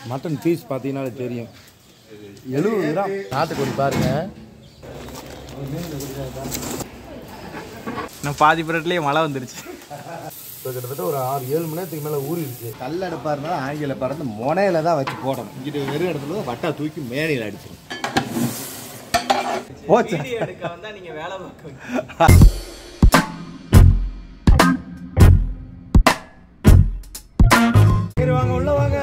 Mutton piece பார்த்தீங்கன்னாலே தெரியும் எழுபது கிராம் நாட்டுக்கோழி பாருங்க நான் பாதி பிரெட்லேயே மழை வந்துருச்சு இப்போ கிட்டத்தட்ட ஒரு ஆறு ஏழு மணி நேரத்துக்கு மேலே ஊறிடுச்சு கல் அடுப்பாக இருந்தாலும் ஆங்கில பறந்து முனையில தான் வச்சு போடணும் இங்கிட்டு வெறும் இடத்துல தான் வட்டா தூக்கி மேனியில் அடிச்சிடும் போச்சு எடுக்க வந்தா நீங்க வேலை பார்க்க சரி வாங்க உள்ள வாங்க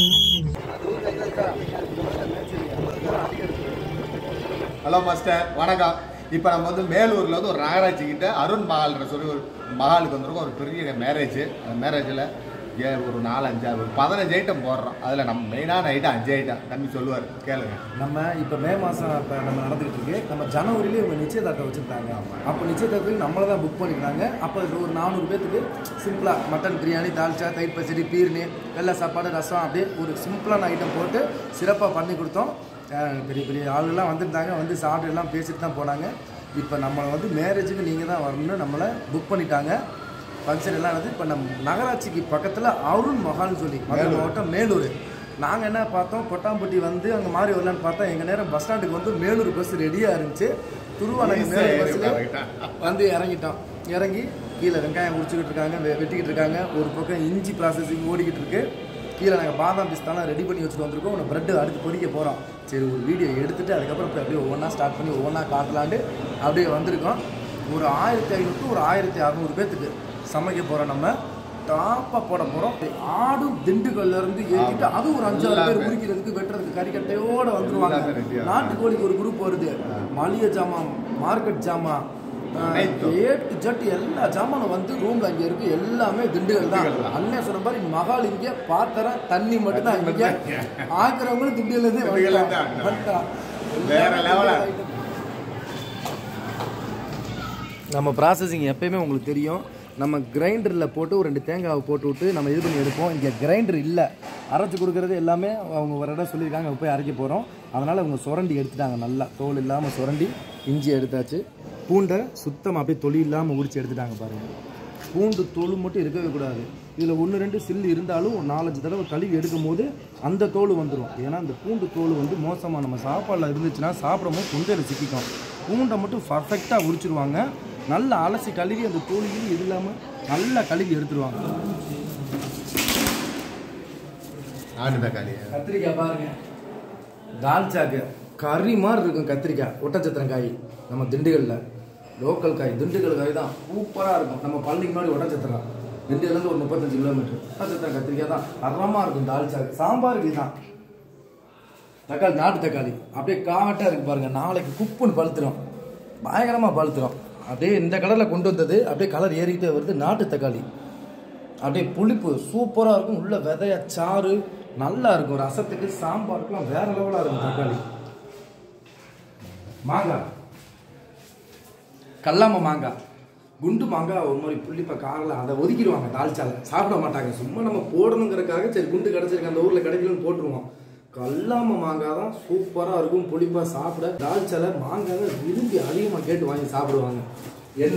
ஹலோ மாஸ்டர் வணக்கம் இப்போ நம்ம வந்து மேலூரில் வந்து ஒரு நகராட்சி கிட்ட அருண் மஹால்ன்ற சொல்லி ஒரு மஹாலுக்கு வந்திருக்கோம் ஒரு பெரிய மேரேஜ் அந்த மேரேஜில் ஏ ஒரு நாலு அஞ்சு ஒரு பதினஞ்சு ஐட்டம் போடுறோம் அதில் நம்ம மெயினான ஐட்டம் அஞ்சு ஐட்டம் தம்பி சொல்லுவார் கேளுங்க நம்ம இப்போ மே மாதம் இப்போ நம்ம நடந்துகிட்டு இருக்கு நம்ம ஜனவரியிலே இவங்க நிச்சயதார்த்தம் வச்சுருந்தாங்க அப்போ நிச்சயதார்த்தத்துக்கு நம்மளை தான் புக் பண்ணிக்கிறாங்க அப்போ இது ஒரு நானூறு பேத்துக்கு சிம்பிளாக மட்டன் பிரியாணி தால்ச்சா தயிர் பச்சடி பீர்னி வெள்ளை சாப்பாடு ரசம் அப்படியே ஒரு சிம்பிளான ஐட்டம் போட்டு சிறப்பாக பண்ணி கொடுத்தோம் அஹ் பெரிய பெரிய ஆளுலாம் வந்திருந்தாங்க வந்து சாப்பிட்டு எல்லாம் பேசிட்டு தான் போனாங்க இப்போ நம்மளை வந்து மேரேஜுக்கு நீங்கள் தான் வரணும்னு நம்மளை புக் பண்ணிட்டாங்க ஃபங்க்ஷன் எல்லாம் வந்து இப்போ நம்ம நகராட்சிக்கு பக்கத்தில் அருண் மஹால்னு சொல்லி மதுரை மாவட்டம் மேலூர் நாங்கள் என்ன பார்த்தோம் கொட்டாம்பட்டி வந்து அங்கே மாறி வரலான்னு பார்த்தா எங்கள் நேரம் பஸ் ஸ்டாண்டுக்கு வந்து மேலூர் பஸ் ரெடியாக இருந்துச்சு துருவானங்க மேலூர் பஸ்ஸில் வந்து இறங்கிட்டோம் இறங்கி கீழே வெங்காயம் உரிச்சுக்கிட்டு இருக்காங்க வெ- வெட்டிக்கிட்டு இருக்காங்க ஒரு பக்கம் இஞ்சி ப்ராசஸிங் ஓடிக்கிட்டு இருக்கு கீழே நாங்கள் பாதாம் பிஸ்தாலாம் ரெடி பண்ணி வச்சுட்டு வந்திருக்கோம் ஒன்று ப்ரெட்டு அடுத்து பொரிக்க போகிறோம் சரி ஒரு வீடியோ எடுத்துட்டு அதுக்கப்புறம் இப்ப அப்படியே ஒவ்வொன்றா ஸ்டார்ட் பண்ணி ஒவ்வொன்றா காட்டலான்ட்டு அப்படியே வந்திருக்கோம் ஒரு ஆயிரத்தி ஐநூறு ஒரு ஆயிரத்தி அறநூறு பேத்துக்கு சமைக்க போகிறோம் நம்ம டாப்பாக போட போகிறோம் ஆடும் திண்டுக்கல்ல இருந்து ஏற்றிட்டு அது ஒரு அஞ்சாறு பேர் உரிக்கிறதுக்கு வெட்டுறதுக்கு கறிக்கட்டையோட வந்துருவாங்க நாட்டுக்கோழிக்கு ஒரு குரூப் வருது மளிகை ஜாமான் மார்க்கெட் ஜாமான் ஏ டு ஜட் எல்லா ஜாமானும் வந்து ரூம்ல அங்க இருக்கு எல்லாமே திண்டுக்கல் தான் அண்ணன் சொன்ன மாதிரி மகால் இங்க பாத்திரம் தண்ணி மட்டும் தான் இங்க ஆக்குறவங்களும் திண்டுக்கல்ல இருந்தே திண்டுக்கல்ல இருந்து வந்துட்டாங்க. வந்துட்டாங்க. வேற level-ஆ. நம்ம ப்ராசஸிங் எப்பயுமே உங்களுக்கு தெரியும் நம்ம கிரைண்டரில் போட்டு ஒரு ரெண்டு தேங்காவை போட்டு விட்டு நம்ம இது பண்ணி எடுப்போம் இங்கே கிரைண்டர் இல்லை அரைச்சி கொடுக்குறது எல்லாமே அவங்க ஒரு இடம் சொல்லியிருக்காங்க அங்க போய் அரைக்க போகிறோம் அதனால் அவங்க சுரண்டி எடுத்துட்டாங்க நல்லா தோல் இல்லாமல் சுரண்டி இஞ்சி எடுத்தாச்சு பூண்டை சுத்தமாக அப்படியே தொலி இல்லாமல் உரிச்சு எடுத்துட்டாங்க பாருங்கள் பூண்டு தோல் மட்டும் இருக்கவே கூடாது இதில் ஒன்று ரெண்டு சில்லு இருந்தாலும் ஒரு நாலஞ்சு தடவை கழுவி எடுக்கும் போது அந்த தோல் வந்துடும் ஏன்னா அந்த பூண்டு தோல் வந்து மோசமாக நம்ம சாப்பாடில் இருந்துச்சுன்னா சாப்பிடும் போது தொண்டையில் சிக்கிக்கும் பூண்டை மட்டும் பர்ஃபெக்டாக உரிச்சிருவாங்க நல்லா அலசி கழுவி அந்த தோலியும் இது இல்லாமல் நல்லா கழுவி எடுத்துருவாங்க ஆடு தக்காளி கத்திரிக்காய் பாருங்க தால்ச்சாக்கு கறி மாதிரி இருக்கும் கத்திரிக்காய் ஒட்டச்சத்திரம் காய் நம்ம திண்டுக்கல்ல லோக்கல் காய் திண்டுக்கல் காய் தான் சூப்பராக இருக்கும் நம்ம பள்ளிக்கு முன்னாடி ஒட்டச்சத்திரம் திண்டுக்கல்லேருந்து ஒரு முப்பத்தஞ்சு கிலோமீட்டர் ஒட்டச்சத்திரம் கத்திரிக்காய் தான் தரமாக இருக்கும் தால்ச்சாக்கு சாம்பாருக்கு இதுதான் தக்காளி நாட்டு தக்காளி அப்படியே காட்டாக இருக்கு பாருங்க நாளைக்கு குப்புன்னு பழுத்துரும் பயங்கரமாக பழுத்துரும் அப்படியே இந்த கலரில் கொண்டு வந்தது அப்படியே கலர் ஏறிக்கிட்டே வருது நாட்டு தக்காளி அப்படியே புளிப்பு சூப்பராக இருக்கும் உள்ள விதைய சாறு நல்லா இருக்கும் ரசத்துக்கு சாம்பாருக்குலாம் வேற லெவலாக இருக்கும் தக்காளி மாங்காய் கல்லாம மாங்காய் குண்டு மாங்காய் ஒரு மாதிரி புள்ளிப்ப காரில் அதை ஒதுக்கிடுவாங்க தால்ச்சால சாப்பிட மாட்டாங்க சும்மா நம்ம போடணுங்கிறதுக்காக சரி குண்டு கிடச்சிருக்கு அந்த ஊரில் கிடைக்கலன்னு போட்டுருவோம் கல்லாம மாங்காய் தான் சூப்பராக இருக்கும் புளிப்பாக சாப்பிட தால்ச்சால மாங்காய் விரும்பி அதிகமாக கேட்டு வாங்கி சாப்பிடுவாங்க என்ன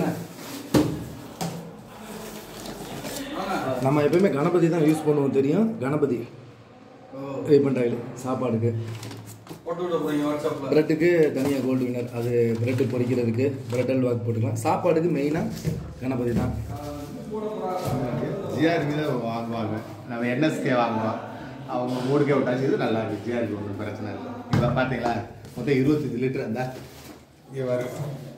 நம்ம எப்பயுமே கணபதி தான் யூஸ் பண்ணுவோம் தெரியும் கணபதி ரீபண்ட் ஆயில் சாப்பாடுக்கு பிரெட்டுக்கு தனியாக கோல்டு வினர் அது பிரெட்டு பொரிக்கிறதுக்கு பிரெட் அல்வாக்கு போட்டுக்கலாம் சாப்பாடுக்கு மெயினாக கணபதி தான் ஜிஆர்பி தான் வாங்குவாங்க நம்ம என்எஸ்கே வாங்குவோம் அவங்க மூடுக்கே விட்டாச்சு இது நல்லா இருக்கு ஜிஆர்பி ஒன்றும் பிரச்சனை இல்லை இப்போ பார்த்தீங்களா மொத்தம் இருபத்தஞ்சு லிட்டர் அந்த இங்கே வரும்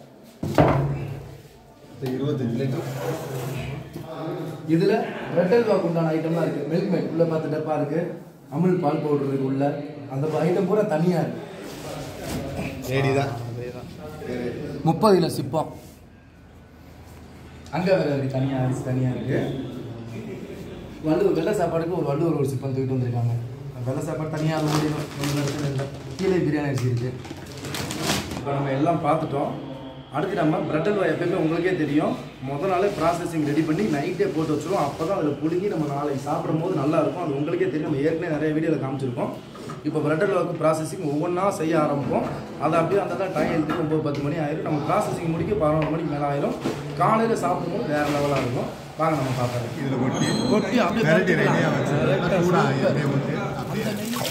மொத்தம் இருபத்தஞ்சு லிட்டர் இதில் பிரெட் அல்வாக்கு உண்டான ஐட்டம்லாம் இருக்குது மில்க் மேட் உள்ள பார்த்து டப்பா இருக்குது அமுல் பால் பவுடர் இருக்கு உள்ள அந்த ஐட்டம் பூரா தனியாக இருக்கு லேடி தான் முப்பது கிலோ சிப்பம் அங்கே வேறு இருக்குது தனியாக அரிசி தனியாக இருக்குது வள்ளுவர் வெள்ளை சாப்பாடுக்கு ஒரு வள்ளுவர் ஒரு சிப்பம் தூக்கிட்டு வந்திருக்காங்க வெள்ளை சாப்பாடு தனியாக அது ஓடிடும் ஒன்றும் பிரச்சனை இல்லை கீழே பிரியாணி அரிசி இருக்குது இப்போ நம்ம எல்லாம் பார்த்துட்டோம் அடுத்து நம்ம பிரெட் அல்வா எப்பயுமே உங்களுக்கே தெரியும் முத நாளே ப்ராசஸிங் ரெடி பண்ணி நைட்டே போட்டு வச்சிருவோம் அப்போ தான் அதில் புடுங்கி நம்ம நாளைக்கு சாப்பிடும் போது நல்லா இருக்கும் அது உங்களுக்கே தெரியும் நம்ம ஏற்கனவே நிறைய வீடியோவில் காமிச்சிருக்கோம் இப்போ பிரெட் அல்வாவுக்கு ப்ராசஸிங் ஒவ்வொன்றா செய்ய ஆரம்பிப்போம் அதை அப்படியே அந்த தான் டைம் எடுத்து ஒம்பது பத்து மணி ஆயிரும் நம்ம ப்ராசஸிங் முடிக்க பதினொன்று மணிக்கு மேலே ஆயிரும் காலையில் சாப்பிடும்போது வேறு லெவலாக இருக்கும் வாங்க நம்ம பார்ப்போம் இதில் கொட்டி கொட்டி அப்படியே கரண்டி பருத்திக்கலாம். ரெடியாக வச்சு Correct ஆ, சூடாக super. அப்படியே ஊற்றி அப்படியே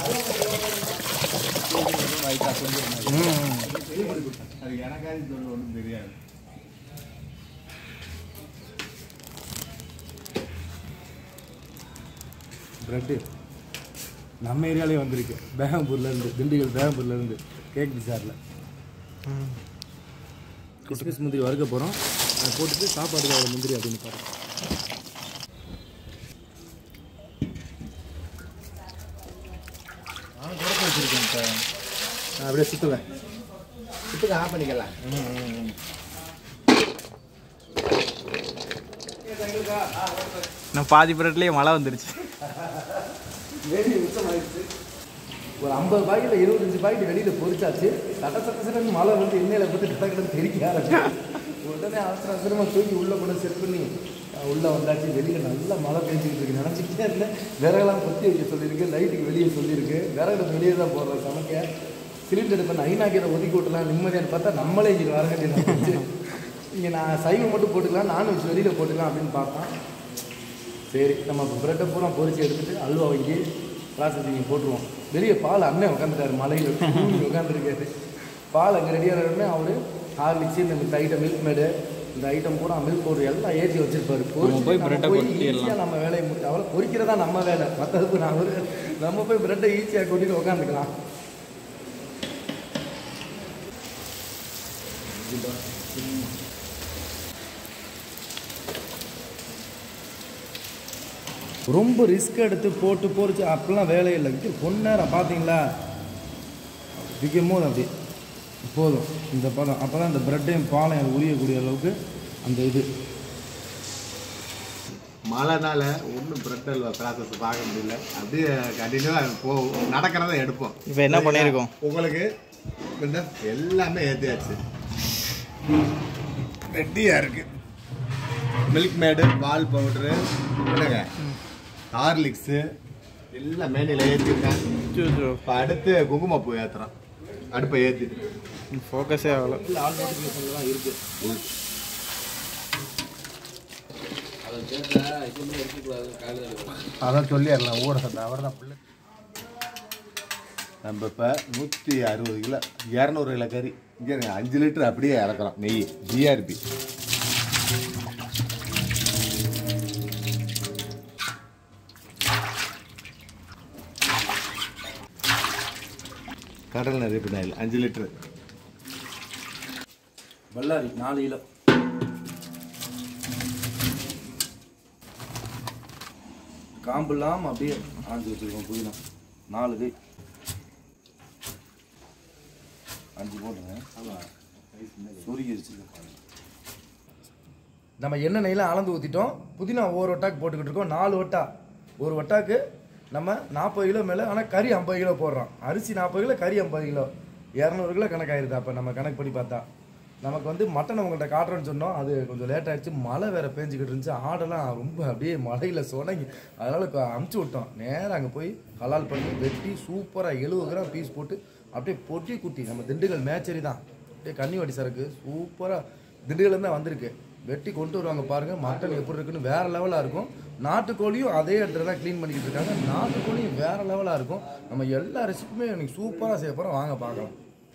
லைட்டாக கொஞ்சம் அது எனக்காவது சொல்ல ஒன்றும் தெரியாது ப்ரெட்டு நம்ம ஏரியாலே வந்திருக்கு பேகம்பூர்லேருந்து திண்டுக்கல் பேகம்பூர்லேருந்து கேக் பிசாரில் கிறிஸ்மஸ் முந்திரி வறுக்க போகிறோம் அதை போட்டுட்டு சாப்பாடுக்கு அவ்வளோ முந்திரி அப்படின்னு பாருங்க நான் குறைச்சி வச்சிருக்கேன் சார் நான் அப்படியே சுற்றுவேன் சுத்துக்கு ஆஃப் பண்ணிக்கலாம் நான் பாதி பிரெட்லேயே மழை வந்துருச்சு வேண்டிய மிச்சமாயிடுச்சு ஒரு ஐம்பது பாக்கெட்டில் இருபத்தஞ்சு பாக்கெட் வெளியில் பொரிச்சாச்சு சட்ட சட்ட சட்டன்னு மழை வந்து எண்ணெயில் போட்டு கடற்கடன் தெரிக்க ஆரம்பிச்சு உடனே அவசர அவசரமாக தூக்கி உள்ளே கொண்டு செட் பண்ணி அஹ், உள்ளே வந்தாச்சு வெளியில் நல்லா மழை பெஞ்சிக்கிட்டு இருக்கு நினச்சிக்கிட்டே இருந்தேன் விறகெல்லாம் கொத்தி வைக்க சொல்லியிருக்கு லைட்டுக்கு வெளியே சொல்லியிருக்கு விறகு வெளியே தான் போடுறோம் சமைக்க சிலிண்டர் இப்போ ஐநாக்கிற ஒதுக்கி விட்டலாம் நிம்மதியான்னு பார்த்தா நம்மளே இங்கே வர வேண்டியது இங்கே நான் சைவம் மட்டும் போட்டுக்கலாம் நான்வெஜ் வெளியில் போட்டுக்கலாம் அப்படின்னு பார்த்தேன் சரி நம்ம இப்போ ப்ரெட்டை பூரா பொரிச்சு எடுத்துட்டு அல்வா வாங்கி ப்ராசஸிங் போட்டுருவோம் வெளியே பால் அண்ணன் உட்காந்துட்டாரு மலையில் உட்காந்துருக்காரு பால் அங்கே ரெடியான உடனே அவர் ஹார்லிக்ஸ் இந்த மித்த ஐட்டம் மில்க் மேடு இந்த ஐட்டம் பூரா மில்க் பவுடர் எல்லாம் ஏற்றி வச்சிருப்பாரு பொரிச்சு போய் நம்ம bread-அ போய் கொட்டிடலாம். ஈஸியாக நம்ம வேலையை முடிச்சு அவ்வளோ பொரிக்கிறதா நம்ம வேலை மற்றதுக்கு நான் ஒரு நம்ம போய் ப்ரெட்டை ஈஸியாக கொட்டிட்டு உட்காந்துக்கலாம் ரொம்ப ரிஸ்க் எடுத்து போட்டு பொறிச்சு அப்பெல்லாம் வேலையே இல்லை விற்கிற பொன்னேரம் பார்த்தீங்களா விற்கும் போது அப்படி போதும் இந்த பதம் அப்போ தான் இந்த ப்ரெட்டையும் பாலையும் உரியக்கூடிய அளவுக்கு அந்த இது மழைனால ஒன்றும் பிரெட் அல்வா ப்ராசஸ் பார்க்க முடியல அப்படியே கண்டினியூவாக போ நடக்கிறத எடுப்போம் இப்போ என்ன பண்ணியிருக்கோம் உங்களுக்கு என்ன எல்லாமே ஏற்றியாச்சு ரெட்டியாக இருக்கு மில்க் மேடு பால் பவுட்ரு என்னங்க ஹார்லிக்ஸு எல்லாம் மேனியில் ஏற்றிருக்கேன் இப்போ அடுத்து குங்குமப்பூ ஏற்றுறோம் அடுப்பை ஏற்றிட்டு ஃபோக்கஸே ஆகல ஆல் நோட்டிஃபிகேஷன் தான் இருக்குது அதான் சொல்லிடலாம் ஊட சட்டை அவர் தான் பிள்ளை நம்ம இப்போ நூற்றி அறுபது கிலோ இரநூறு கிலோ கறி இங்கே அஞ்சு லிட்டர் அப்படியே இறக்குறோம் நெய் ஜிஆர்பி கடல் நிறைய பின்னாயில் அஞ்சு லிட்டரு பல்லாரி நாலு கிலோ காம்பு இல்லாமல் அப்படியே ஆஞ்சு வச்சுருக்கோம் புதினா நாலு கை அஞ்சு போட்டுங்க சுருகி வச்சுருக்கோம் நம்ம எண்ணெய் நெய்லாம் அளந்து ஊற்றிட்டோம் புதினா ஒரு வட்டாக்கு போட்டுக்கிட்டு இருக்கோம் நாலு வட்டா ஒரு வட்டாக்கு நம்ம நாற்பது கிலோ மேலே ஆனால் கறி ஐம்பது கிலோ போடுறோம் அரிசி நாற்பது கிலோ கறி ஐம்பது கிலோ இரநூறு கிலோ கணக்காயிருது அப்போ நம்ம கணக்கு படி பார்த்தா நமக்கு வந்து மட்டன் உங்கள்கிட்ட காட்டுறேன்னு சொன்னோம் அது கொஞ்சம் லேட் ஆயிடுச்சு மழை வேற பேஞ்சிக்கிட்டு இருந்துச்சு ஆடெல்லாம் ரொம்ப அப்படியே மழையில் சொனங்கி அதனால் அமுச்சு விட்டோம் நேராக அங்கே போய் ஹலால் பண்ணி வெட்டி சூப்பராக எழுபது கிராம் பீஸ் போட்டு அப்படியே பொட்டி குட்டி நம்ம திண்டுக்கல் மேச்சரி தான் அப்படியே கன்னிவாடி சரக்கு சூப்பராக திண்டுக்கல்ல தான் வந்திருக்கு வெட்டி கொண்டு வருவாங்க பாருங்க மட்டன் எப்படி இருக்குன்னு வேற லெவலாக இருக்கும் நாட்டுக்கோழியும் அதே இடத்துல தான் க்ளீன் பண்ணிக்கிட்டு இருக்காங்க நாட்டுக்கோழியும் வேற லெவலாக இருக்கும் நம்ம எல்லா ரெசிபியுமே எனக்கு சூப்பராக செய்ய போகிறோம் வாங்க பார்க்கலாம்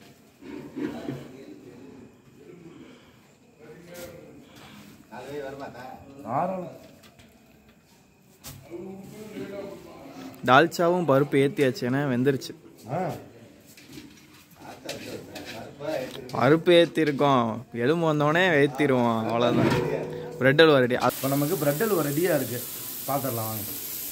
தாராளம் தால்ச்சாவும் பருப்பு ஏற்றியாச்சு ஏன்னா வெந்துருச்சு ஆ பருப்பு ஏற்றிருக்கோம் எலும்பு வந்தோடனே ஏற்றிடுவோம் அவ்வளோதான் பிரெட் அல்வா ரெடி இப்போ நமக்கு பிரெட் அல்வா ரெடியாக இருக்குது பார்த்துடலாம் வாங்க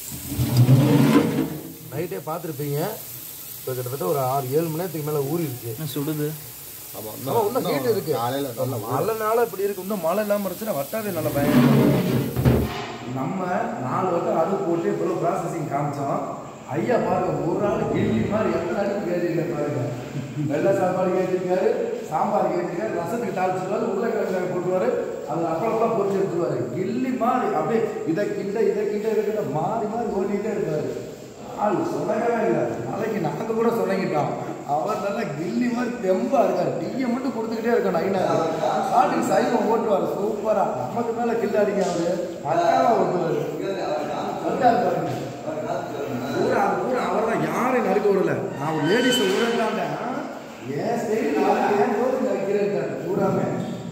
நைட்டே பார்த்துருப்பீங்க இப்போ கிட்டத்தட்ட ஒரு ஆறு ஏழு மணி நேரத்துக்கு மேலே ஊறிடுச்சு சுடுது ஆமாம் ஆமா, இன்னும் ஹீட் இருக்கு காலையில் நல்ல மழை நாள் இப்படி இருக்கு இன்னும் மழை இல்லாமல் இருந்துச்சுன்னா வட்டாவே நல்ல பயம் நம்ம நாலு வருஷம் அது போட்டு இவ்வளோ ப்ராசஸிங் காமிச்சோம் ஐயா பாருங்க ஒரு நாள் கில்லி மாதிரி எத்தனை அடுப்பு கேட்டிருக்க பாருங்க வெள்ளை சாப்பாடு கேட்டிருக்காரு சாம்பார் கேட்டிருக்காரு ரசத்துக்கு தாளிச்சிருவாரு உருளைக்கிழங்கு போட்டுருவாரு அது அப்பளம்லாம் பொரிச்சு எடுத்துருவாரு கில்லி மாதிரி அப்படியே இதை கிண்ட இதை கிண்ட இதை கிண்ட மாறி மாறி ஓடிட்டே இருப்பாரு ஆள் சொன்னவே இல்லை நாளைக்கு நாங்கள் கூட சொன்னங்கிட்டோம் அவர் நல்லா கில்லி மாதிரி தெம்பா இருக்காரு டீயை மட்டும் கொடுத்துக்கிட்டே இருக்கணும் ஐநா காட்டுக்கு சைவம் ஓட்டுவார் சூப்பரா நமக்கு மேல கில்லாடிங்க அவரு அக்காவா ஓட்டுவாரு நல்லா இருப்பாருங்க பூரா அது பூரா அவர் தான் யாரையும் நறுக்க விடல நான் ஒரு லேடிஸை உழந்தாண்ட ஏன் ஸ்டைல் நான் ஏன் தோத்து வைக்கிறேன் பூராமே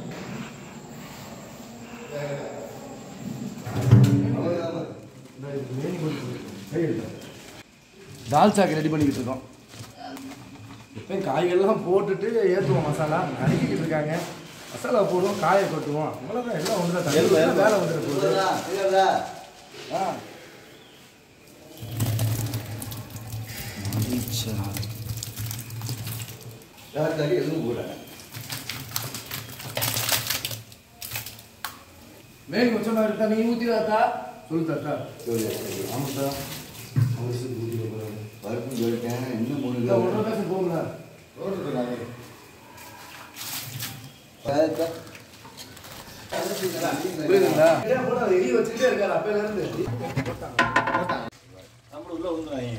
தால்ச்சாக்கு ரெடி பண்ணிக்கிட்டு இருக்கோம் இப்போ காய்கள்லாம் போட்டுட்டு ஏற்றுவோம் மசாலா நறுக்கிட்டு இருக்காங்க மசாலா போடுவோம் காயை கொட்டுவோம் அவ்வளோதான் எல்லாம் ஒன்று தான் வேலை வந்துட போகுது ஆ மேல் கொஞ்சமா இருக்கா நீ ஊற்றி தாத்தா சொல்லு தாத்தா ஆமாத்தா அவசியம் ஊற்றி வைக்கிறாங்க பருப்பும் சொல்லிட்டேன் இன்னும் மூணு இல்லை ஒன்றரை பேசம் போங்களா புரியுதுங்களா போட ரெடி வச்சுட்டே இருக்காரு அப்பையில இருந்து நம்மள உள்ள வந்துடுறாங்க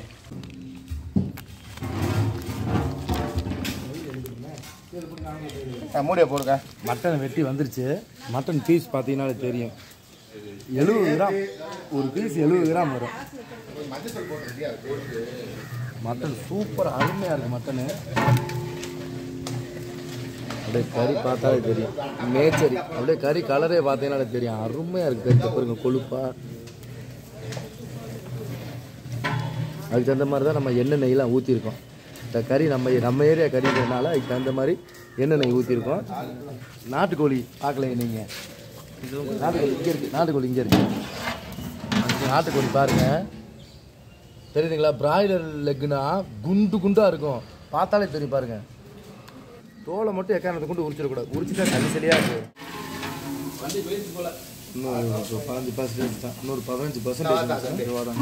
மூடியை போடுங்க மட்டன் வெட்டி வந்துருச்சு மட்டன் பீஸ் பார்த்தீங்கன்னாலே தெரியும் எழுபது கிராம் ஒரு பீஸ் எழுபது கிராம் வரும் மஞ்சள் போட்டு ரெடியா போட்டு மட்டன் சூப்பர் அருமையாக இருக்குது மட்டனு அப்படியே கறி பார்த்தாலே தெரியும் மேச்சரி அப்படியே கறி கலரே பார்த்தீங்கன்னாலே தெரியும் அருமையாக இருக்குது கறி பாருங்க கொழுப்பா அதுக்கு தகுந்த மாதிரி தான் நம்ம எண்ணெய் நெய்லாம் ஊற்றிருக்கோம் இந்த கறி நம்ம நம்ம ஏரியா கறிங்கிறதுனால அதுக்கு தகுந்த மாதிரி எண்ணெய் நெய் ஊற்றிருக்கோம் நாட்டுக்கோழி பார்க்கலைங்க நீங்கள் நாட்டுக்கோழி இங்கே இருக்குது நாட்டுக்கோழி இங்கே இருக்குது நாட்டுக்கோழி பாருங்கள் தெரியுதுங்களா பிராய்லர் லெக்குனா குண்டு குண்டா இருக்கும் பார்த்தாலே தெரியும் பாருங்க தோலை மட்டும் எக்காரணத்தை கொண்டு உரிச்சிடக்கூடாது உரிச்சிட்டா தனி சரியா இருக்கு இன்னும் ஒரு பதினஞ்சு பர்சன்டேஜ் தான் இன்னொரு பதினஞ்சு பர்சன்டேஜ் வரும்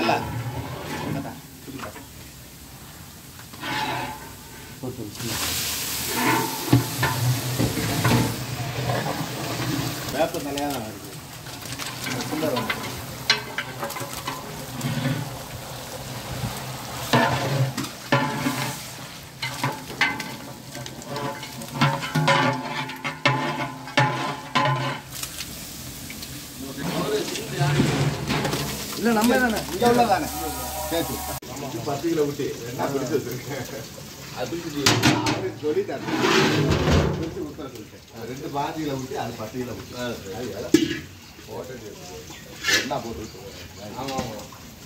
வேப்ப தலையாக தான் இருக்கு இல்லை நம்ம தானே இங்கே உள்ளதானே சேர்த்து பத்து கிலோ விட்டு என்ன பிடிச்சி வச்சிருக்கேன் அதுக்கு நீ அவரு சொல்லிட்டாரு பிடிச்சி விட்டுற சொல்லிட்டேன் அது ரெண்டு பாஞ்சு கிலோ விட்டு அது பத்து கிலோ விட்டு அது வேலை போட்டு ஒன்றா போட்டு ஆமாம் ஆமாம்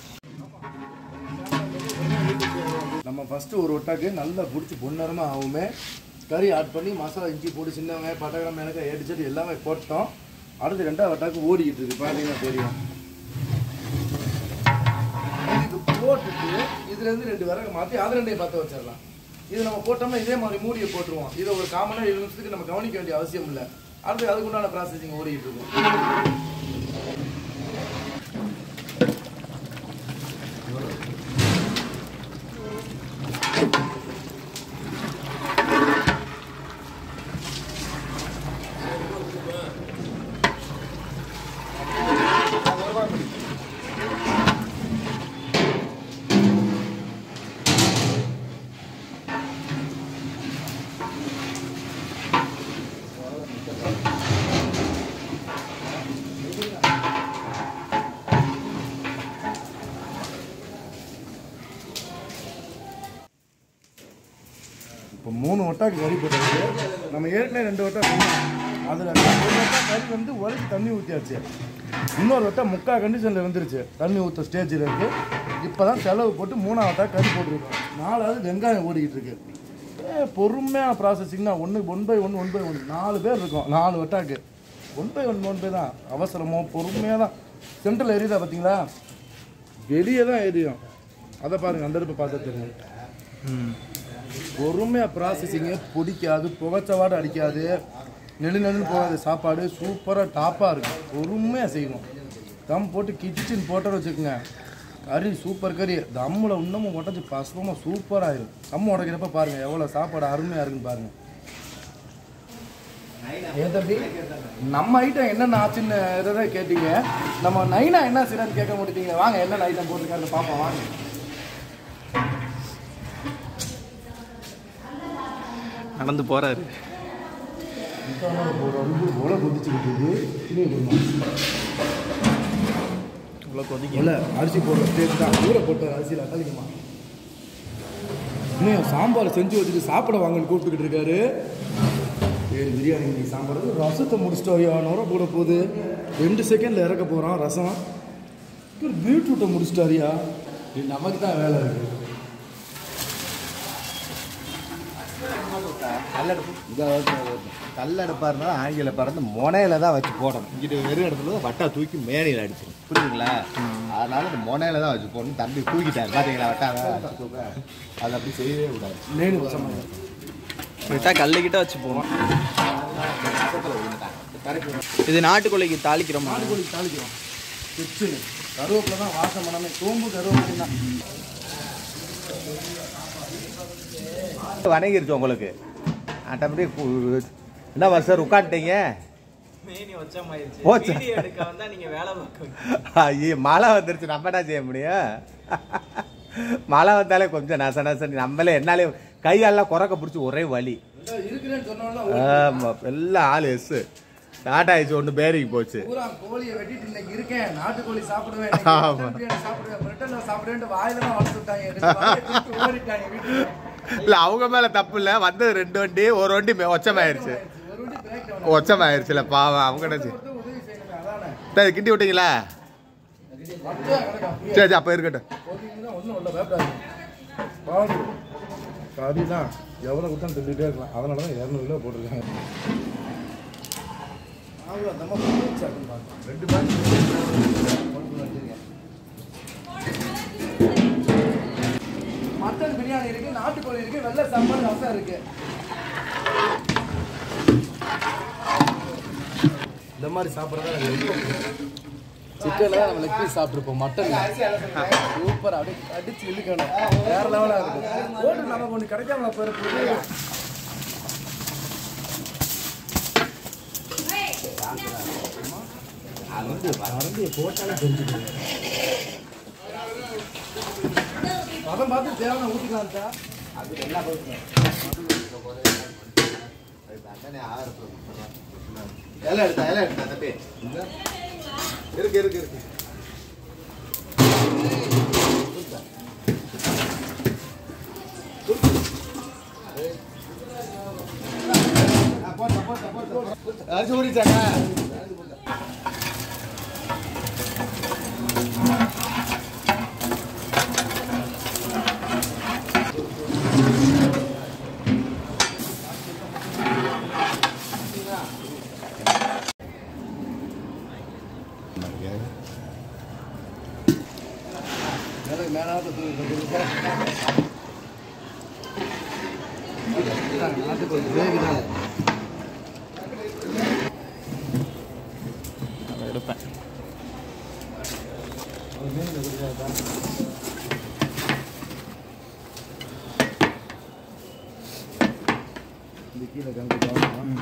நம்ம ஃபஸ்ட்டு ஒரு ஒட்டாக்கு நல்லா பிடிச்சி பொன்னரமாக ஆகுமே கறி ஆட் பண்ணி மசாலா இஞ்சி போட்டு சின்ன வெங்காயம் பட்டகிராம் மிளகாய் ஏடிச்சடி எல்லாமே போட்டோம் அடுத்து ரெண்டாவது ஒட்டாக்கு ஓடிக்கிட்டு இருக்கு பார்த்தீங்கன்னா தெரியும் இதுக்கு போட்டுட்டு இதுலேருந்து ரெண்டு விறகு மாற்றி அது ரெண்டையும் பற்ற வச்சிடலாம் இது நம்ம போட்டோம்னா இதே மாதிரி மூடியை போட்டுருவோம் இதை ஒரு காமனாக ஏழு நிமிஷத்துக்கு நம்ம கவனிக்க வேண்டிய அவசியம் இல்லை அடுத்து அதுக்கு உண்டான ப்ராசஸிங் ஓடிக்கிட்டு இருக்கும் இப்போ மூணு ஒட்டாக்கு கறி போட்டாச்சு நம்ம ஏற்கனவே ரெண்டு வட்டா சொன்னோம் அதில் ஒரு வட்டா கறி வந்து உரைச்சி தண்ணி ஊற்றியாச்சு இன்னொரு வட்டா முக்கால் கண்டிஷனில் வந்துருச்சு தண்ணி ஊற்ற ஸ்டேஜில் இருக்குது இப்போ தான் செலவு போட்டு மூணாவது வட்டா கறி போட்டிருக்கோம் நாலாவது வெங்காயம் ஓடிக்கிட்டு இருக்கு ஏ பொறுமையான ப்ராசஸிங்னா ஒன்று one by one one by one நாலு பேர் இருக்கோம் நாலு வட்டாக்கு one by one one by தான் அவசரமோ பொறுமையாக தான் சென்ட்ரல் எரியுதா பார்த்தீங்களா வெளியே தான் எரியும் அதை பாருங்கள் அந்த அடுப்பு பார்த்தா தெரியும் பொறுமையாக ப்ராசஸிங்கு பிடிக்காது புகைச்சவாடு அடிக்காது நெடு நெடுன்னு போகாது சாப்பாடு சூப்பராக டாப்பாக இருக்கும் பொறுமையாக செய்யணும் தம் போட்டு கிச்சன் போட்டோன்னு வச்சுக்கோங்க கறி சூப்பர் கறி தம்மில் இன்னமும் உடச்சி பசுவமாக சூப்பராகிடும் தம் உடைக்கிறப்ப பாருங்கள் எவ்வளோ சாப்பாடு அருமையாக இருக்குன்னு பாருங்கள் ஏன் தம்பி நம்ம ஐட்டம் என்னென்ன ஆச்சுன்னு இதை கேட்டீங்க நம்ம நைனா என்ன செய்யறான்னு கேட்க மாட்டீங்க வாங்க என்னென்ன ஐட்டம் போட்டிருக்காருன்னு பார்ப்போம் வாங்க நடந்து போறாரு உலை கொதிச்சுக்கிட்டு இருக்கு இவ்வளோ கொதிக்க இல்லை அரிசி போடுற ஸ்டேஜ் தான் ஊற போட்ட அரிசியில் தள்ளிக்குமா இன்னும் சாம்பார் செஞ்சு வச்சுட்டு சாப்பிட வாங்கன்னு கூப்பிட்டுக்கிட்டு இருக்காரு சரி பிரியாணி இன்னைக்கு சாம்பார் ரசத்தை முடிச்சிட்டோம் நுர போட போகுது ரெண்டு செகண்டில் இறக்க போகிறோம் ரசம் இவர் பீட்ரூட்டை முடிச்சிட்டாரியா இது நமக்கு தான் வேலை இருக்குது கல்லடுப்பு இதாக கல்லடுப்பாக இருந்தாலும் ஆங்கில பறந்து முனையில தான் வச்சு போடணும் இங்கிட்டு வெறும் இடத்துல தான் வட்டா தூக்கி மேனையில் அடிச்சிடும் புரியுதுங்களா அதனால இந்த முனையில தான் வச்சு போடணும் தம்பி தூக்கிட்டாரு பார்த்தீங்களா வட்டாங்க வச்சு தூக்க அது அப்படி செய்யவே கூடாது நேனு வசமாக விட்டா கல்லுக்கிட்ட வச்சு போவோம் இது நாட்டுக்கோழிக்கு தாளிக்கிறோமா நாட்டுக்கோழி தாளிக்கிறோம் பிச்சுன்னு கருவேப்பிலை தான் வாசம் பண்ணாமே சோம்பு கருவேப்பிலை தான் வணங்கிருச்சு உங்களுக்கு ஆட்டோமேட்டிக் என்ன வருஷம் உட்காந்துட்டீங்க மேனி வச்சமாயிருச்சு போச்சா? வீடியோ எடுக்க வந்தா நீங்க வேலை பார்க்க ஐயோ மழை வந்துருச்சு நம்ம என்ன செய்ய முடியும் மழை வந்தாலே கொஞ்சம் நச நசன் நம்மளே என்னாலே கையாலாம் குறக்க பிடிச்சி ஒரே வலி இருக்கிறேன்னு சொன்னோம்னா ஆமா எல்லாம் ஆள் எஸ் டாட்டா ஆயிடுச்சு ஒன்று பேரிக்கு போச்சு பூரா கோழியை வெட்டிட்டு இன்னைக்கு இருக்கேன் நாட்டுக்கோழி சாப்பிடுவேன் ஆமா. இன்னைக்கு mutton பிரியாணி சாப்பிடுவேன் பிரிட்டன்ல சாப்பிடுவேன் வாயில தான் வளர்த்து விட்டாங்க ரெண்டு வாயை தூக்கி ஓடிட்டாங்க வீட்டுக்கு இல்ல அவங்க மேல தப்பு இல்ல வந்தது ரெண்டு வண்டி ஒரு வண்டி மெ- ஒச்சமாயிருச்சு ஒரு வண்டி பிரேக் டவுன் ஒச்சமாயிருச்சுல பாவம் அவங்க என்ன செய்ய உதவி செய்யணுமே அதானே சரி, கிண்டி விட்டீங்களா அப்படியே கிடக்கு அப்படியே சரி சரி அப்ப இருக்கட்டும் போட்டீங்கன்னா ஒன்றும் இல்லை பயப்படாது பாவு கறி தான் எவ்வளோ கொடுத்தாலும் திட்டுகிட்டே இருக்கலாம் அதனால தான் இரநூறு கிலோ போட்டிருக்காங்க அவ்வளோ நம்ம ரெண்டு மட்டன் பிரியாணி இருக்கு நாட்டுக்கோழி இருக்கு வெள்ளை சாம்பார் ரசம் இருக்கு இந்த மாதிரி சாப்பிட்றதா சிக்கனில் தான் நம்ம லெக் பீஸ் சாப்பிட்ருப்போம் மட்டன் சூப்பர் அப்படியே அடிச்சு இழுக்கணும் வேற லெவலாக இருக்கும் போட்டு நமக்கு ஒன்று கிடைக்காம போயிருக்கு மறந்து போட்டாலே தெரிஞ்சுக்கணும் பதம் பார்த்து தேவையான ஊற்றிக்கலாம் சார் இலை எடுத்தா இலை எடுத்தா தம்பி இருக்கு இருக்கு இருக்கு அரிசி ஓடிச்சாங்க எனக்கு மேலாக நாட்டுக்கோழி கிரேவி தான் அதை எடுப்பேன் இந்த கீழே கங்கு கவனம்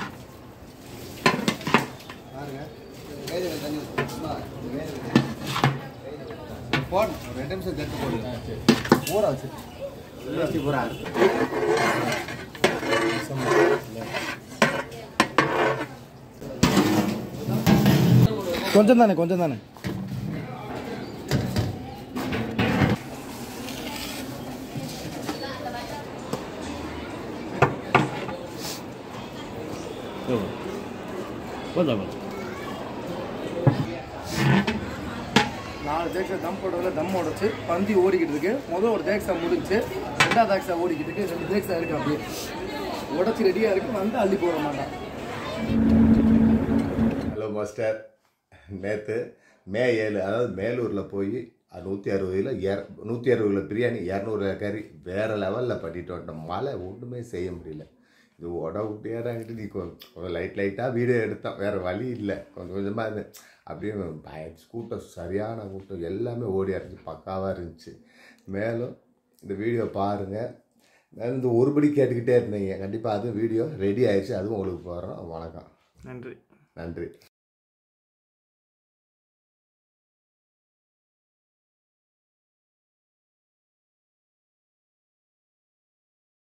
பாருங்க கையில தண்ணி ஊத்து. சும்மா, கையில தண்ணி. போடு ஒரு ரெண்டு நிமிஷம் கட்டு போடுங்க ஊற வச்சு வேஷ்டி பூரா கொஞ்சம் தானே கொஞ்சம் தானே நாலு தேக்ஸா தம் போட்டதில் தம் உடச்சு பந்தி ஓடிக்கிட்டு இருக்கு முதல் ஒரு தேக்ஸா முடிஞ்சு ரெண்டாவது தேக்ஸா ஓடிக்கிட்டு இருக்கு ரெண்டு தேக்ஸா இருக்கு அப்படியே உடச்சி ரெடியாக இருக்கு வந்து அள்ளி போட மாட்டான் ஹலோ மாஸ்டர் நேற்று மே ஏழு அதாவது மேலூரில் போய் நூற்றி அறுபது கிலோ இர நூற்றி அறுபது கிலோ பிரியாணி இரநூறு கறி வேறு லெவலில் பண்ணிட்டு வந்துட்டோம் மழை ஒன்றுமே செய்ய முடியல இது உட விட்டியாடாங்கிட்டு நீ கொஞ்சம் லைட் லைட்டாக வீடியோ எடுத்தோம் வேறு வழி இல்லை கொஞ்சம் கொஞ்சமாக இது அப்படியே பய கூட்டம் சரியான கூட்டம் எல்லாமே ஓடி இருந்துச்சு பக்காவாக இருந்துச்சு மேலும் இந்த வீடியோ பாருங்கள் நான் இந்த ஒருபடி கேட்டுக்கிட்டே இருந்தீங்க கண்டிப்பாக அதுவும் வீடியோ ரெடி ஆயிடுச்சு அதுவும் உங்களுக்கு போடுறோம் வணக்கம் நன்றி நன்றி